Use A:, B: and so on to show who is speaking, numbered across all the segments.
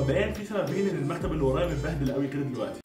A: مبدئيا في سببين ان المكتب اللي ورايا متبهدل قوي كده دلوقتي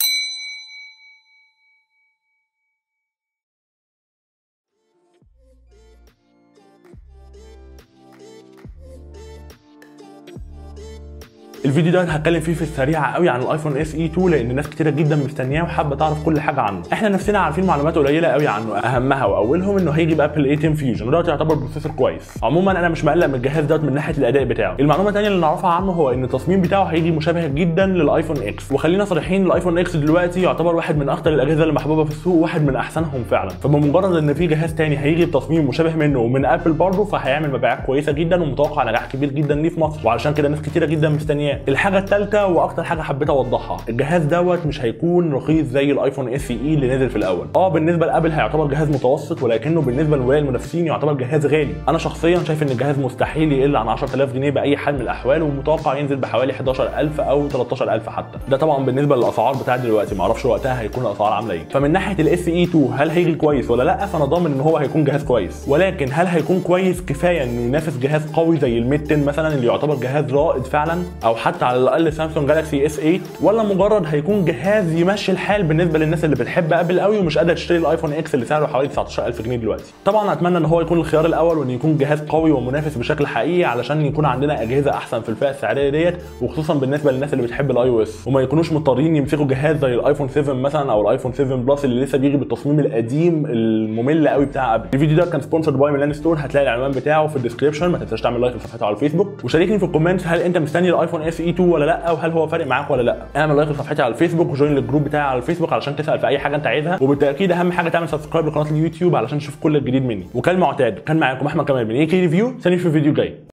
A: الفيديو ده هتكلم فيه في السريع قوي عن الايفون اس اي 2 لان ناس كتيره جدا مستنياه وحابه تعرف كل حاجه عنه احنا نفسنا عارفين معلومات قليله قوي عنه اهمها واولهم انه هيجي بابل 18 فيوجن وده يعتبر بروسيسور كويس عموما انا مش مقلق من الجهاز دوت من ناحيه الاداء بتاعه المعلومه الثانيه اللي نعرفها عنه هو ان التصميم بتاعه هيجي مشابه جدا للايفون اكس وخلينا صريحين الايفون اكس دلوقتي يعتبر واحد من اكتر الاجهزه اللي محبوبه في السوق واحد من احسنهم فعلا فبمجرد ان في جهاز تاني هيجي بتصميم مشابه منه ومن ابل برضه فهيعمل مبيعات كويسه جدا ومتوقع نجاح كبير جدا ليه في مصر وعلشان كده ناس كتيره جدا مستنياه الحاجه الثالثه واكتر حاجه حبيت اوضحها الجهاز دوت مش هيكون رخيص زي الايفون اس اي اللي نزل في الاول اه بالنسبه لابل هيعتبر جهاز متوسط ولكنه بالنسبه لولاء المنافسين يعتبر جهاز غالي انا شخصيا شايف ان الجهاز مستحيل يقل عن 10000 جنيه باي حال من الاحوال ومتوقع ينزل بحوالي 11000 او 13000 حتى ده طبعا بالنسبه للاسعار بتاعت دلوقتي معرفش وقتها هيكون الاسعار عامله ايه فمن ناحيه الاس اي 2 هل هيجي كويس ولا لا فانا ضامن ان هو هيكون جهاز كويس ولكن هل هيكون كويس كفايه انه ينافس جهاز قوي زي الميد 10 مثلا اللي يعتبر جهاز رائد فعلا او حتى على الاقل سامسونج جالاكسي اس 8 ولا مجرد هيكون جهاز يمشي الحال بالنسبه للناس اللي بتحب ابل قوي ومش قادره تشتري الايفون اكس اللي سعره حوالي 19000 جنيه دلوقتي طبعا اتمنى ان هو يكون الخيار الاول وان يكون جهاز قوي ومنافس بشكل حقيقي علشان يكون عندنا اجهزه احسن في الفئه السعريه ديت وخصوصا بالنسبه للناس اللي بتحب الاي او اس وما يكونوش مضطرين يمسكوا جهاز زي الايفون 7 مثلا او الايفون 7 بلس اللي لسه بيجي بالتصميم القديم الممل قوي بتاع ابل الفيديو ده كان سبونسرد باي ميلان ستور هتلاقي العنوان بتاعه في الديسكربشن ما تنساش تعمل لايك لصفحته على الفيسبوك وشاركني في الكومنتس هل انت مستني الايفون اس اي 2 ولا لا وهل هو فارق معاك ولا لا اعمل لايك لصفحتي على الفيسبوك وجوين الجروب بتاعي على الفيسبوك علشان تسال في اي حاجه انت عايزها وبالتاكيد اهم حاجه تعمل سبسكرايب لقناه اليوتيوب علشان تشوف كل الجديد مني وكالمعتاد كان معاكم احمد كمال من اي كي ريفيو ثاني في الفيديو جاي